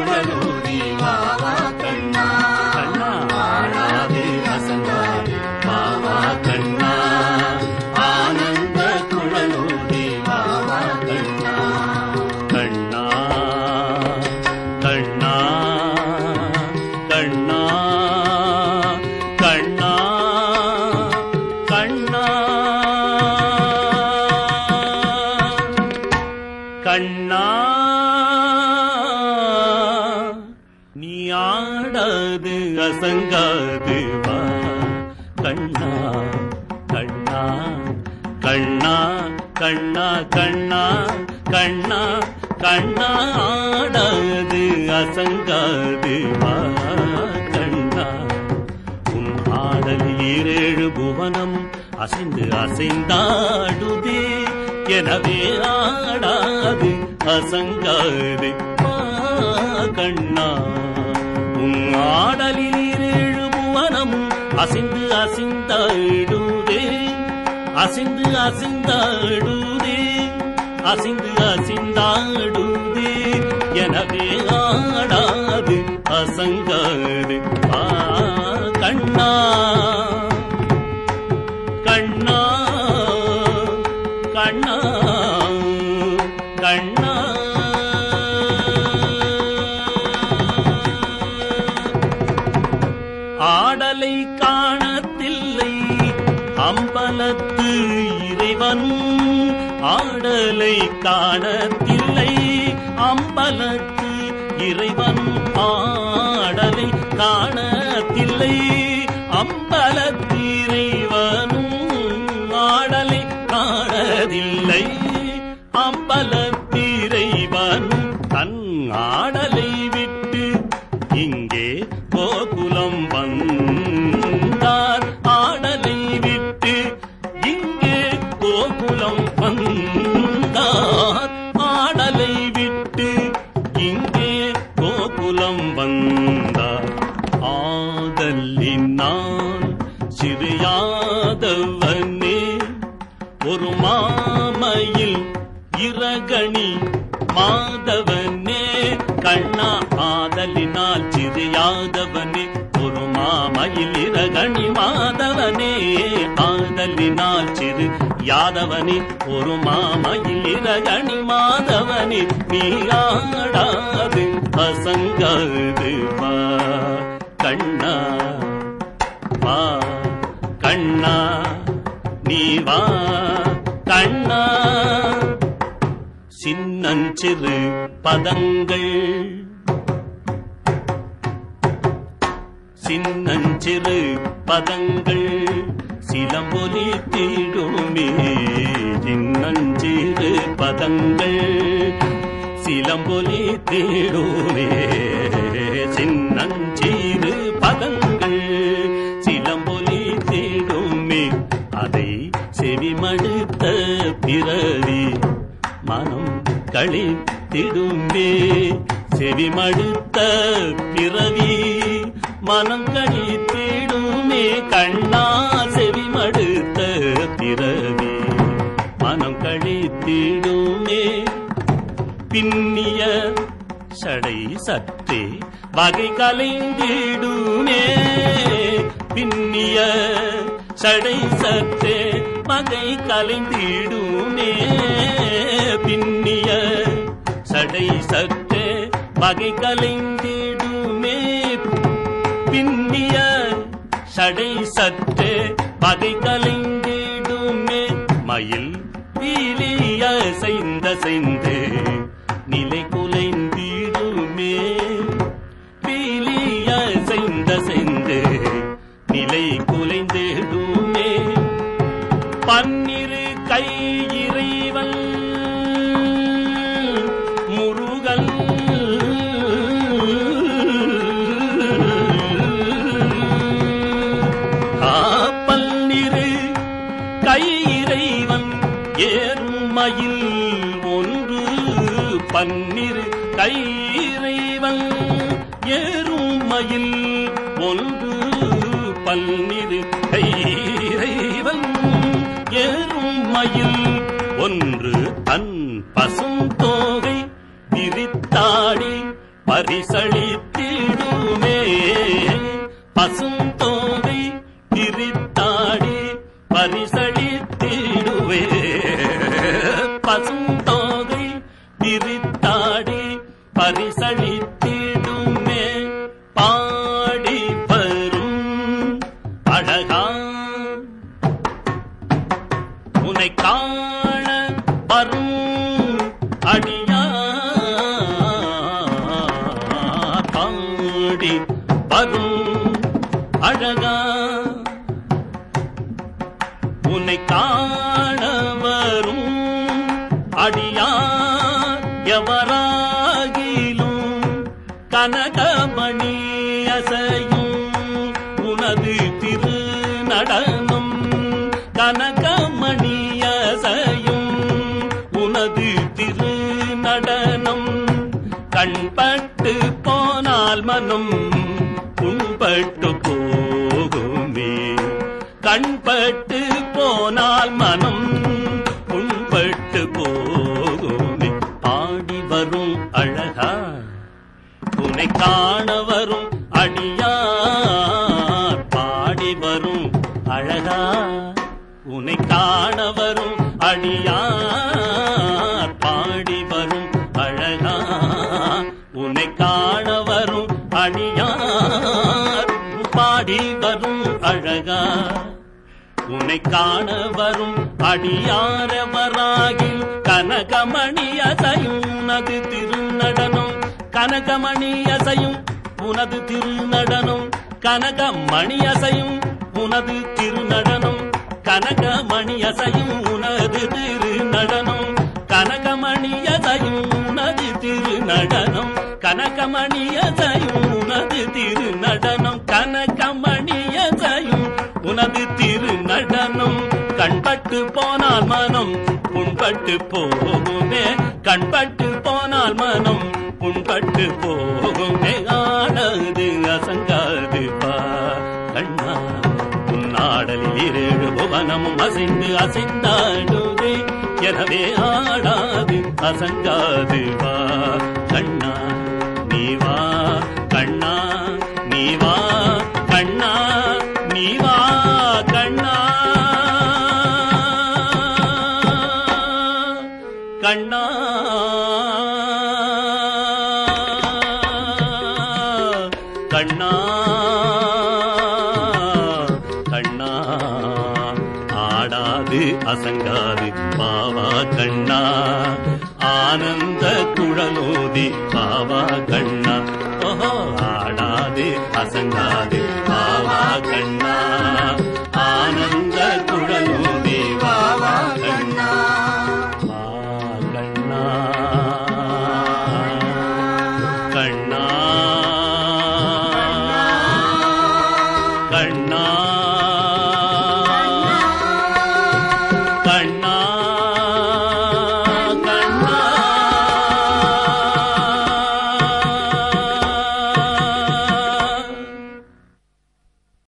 குழலூதி வா வா கண்ணா கண்ணா ஆடாது அசங்காது வா வா கண்ணா ஆனந்த குழலூதி வா வா கண்ணா கண்ணா கண்ணா கண்ணா கண்ணா கண்ணா கண்ணா நீ ஆடாது அசங்காது வா கண்ணா கண்ணா கண்ணா கண்ணா கண்ணா கண்ணா கண்ணா ஆடாது அசங்காது வா கண்ணா உன் ஆடல் ஈரேழு புவனம் அசைந்து அசைந்தாடுதே எனவே ஆடாது அசங்காது வா கண்ணா உன் ஆடலில் ஈரேழு புவனம் அசைந்து அசைந்தாடுதே அசைந்து அசைந்தாடுதே அசைந்து அசைந்தாடுதே எனவே ஆடாது அசங்காது ஆ கண்ணா கண்ணா கண்ணா கண்ணா ஆடலை காணத்தில்லை அம்பலத்து இறைவன் ஆடலை காணத்தில்லை அம்பலத்து இறைவன் ஆடலை காணத்தில்லை அம்பலத்து இறைவனும் ஆடலை காணதில்லை அம்பலத்திரைவனும் தன் ஆடலை விட்டு இங்கே கோகுலம் வந்தார் ஆடலை விட்டு இங்கே கோகுலம் வந்தார் ஆடலை விட்டு இங்கே கோகுலம் வந்தார் ஆதலினால் சிறியாதவனே ஒரு மாமையில் இரகணி மாதவனே கண்ணா ஆதலினால் சிறியாதவனே ஒரு மாமையில் இரகணி மாதவனே ஆதலினால் சிறு யாதவனே ஒரு மாமையில் இரகணி மாதவனே நீ ஆடாது அசங்காது வா கண்ணா வா கண்ணா நீ வா கண்ணா சின்னஞ்சிறு பதங்கள் சின்னஞ்சிறு பதங்கள் சிலம்பொலி தீடுமே சின்னஞ்சிறு பதங்கள் சிலம்பொலி தேடுமே சின்னஞ்சிறு பதங்கள் சிலம்பொலி தேடுமே அதை செவிமடுத்த பிறவி மனம் கழித்திடுமே செவிமடுத்த பிறவி மனம் கழித்திடுமே கண்ணா செவிமடுத்த பிறவி மனம் கழித்திடுமே பின்னிய சடை சற்றே வகை கலைந்திடுமே பின்னிய சடை சற்றே வகை கலைந்திடுமே பின்னிய சடை சற்றே வகை கலைந்திடுமே பின்னிய சடை சற்றே வகை கலைந்திடுமே மயில் பீலிய செய்த செய்து நிலை குலைந்திடுமே பீலிய செய்த செய்து நிலை குலைந்திடுமே பன்னிரு கை இறைவன் முருகன் பன்னிரு கை இறைவன் ஏறுமயில் ஒன்று பன்னிரு கை இறைவன் ஏறுமயில் ஒன்று பன்னிரு கை இறைவன் ஏறுமயில் ஒன்று தன் பசும் தோகை விரித்தாடி பரிசளித்திடுமே பசுந்தோகை திரித்தாடி பரிசளித்திடுவே பசுந்தோகை திரித்தாடி பரிசளித்திடுமே பாடி வரும் அழகா உனை காண வரும் அடியா பாடி வரும் அழகா உன்னை காண வரும் அடியா எவராகிலும் கனகமணி அசையும் உனது திரு நடனம் கனகமணி அசையும் உனது திரு நடனம் கண்பட்டு போனால் மனம் புண்பட்டு போகுமே கண்பட்டு போனால் மனம் புண்பட்டு போகுமே பாடி வரும் அழகா உன்னை காண வரும் அடியார் பாடி வரும் அழகா உன்னை காண வரும் அடியார் பாடி வரும் அழகா உன்னை காண வரும் அடியார் பாடி வரும் அழகா உன்னை காண வரும் அடியாரவராகில் கனகமணி அசையும் உனது திருநடனம் கனகமணி அசையும் உனது திருநடனம் கனகமணி அசையும் உனது திருநடனம் கனகமணி அசையும் உனது திருநடனம் கனகமணி அசையும் உனது திருநடனம் கனகமணி அசையும் உனது திருநடனம் கனகமணி அசையும் உனது திருநடனம் கண்பட்டு போனால் மனம் புண்பட்டு போகுமே கண்பட்டு போனால் மனம் புண்பட்டு போகுமே ஆடாது அசங்காது பா கண்ணா உன்னாடலில் இரேழு புவனமும் அசைந்து அசைந்தாடுதே எனவே ஆடாது அசங்காது வா கண்ணா நீ வா கண்ணா நீ வா கண்ணா நீ வா கண்ணா கண்ணா கண்ணா கண்ணா ஆடாது அசங்காது பாவா கண்ணா ஆனந்த குழலோதி பாவா கண்ணா ஓஹோ ஆடாது அசங்காது பாவா கண்ணா ஆனந்த குழலோதி பாவா கண்ணா வா கண்ணா கண்ணா கண்ணா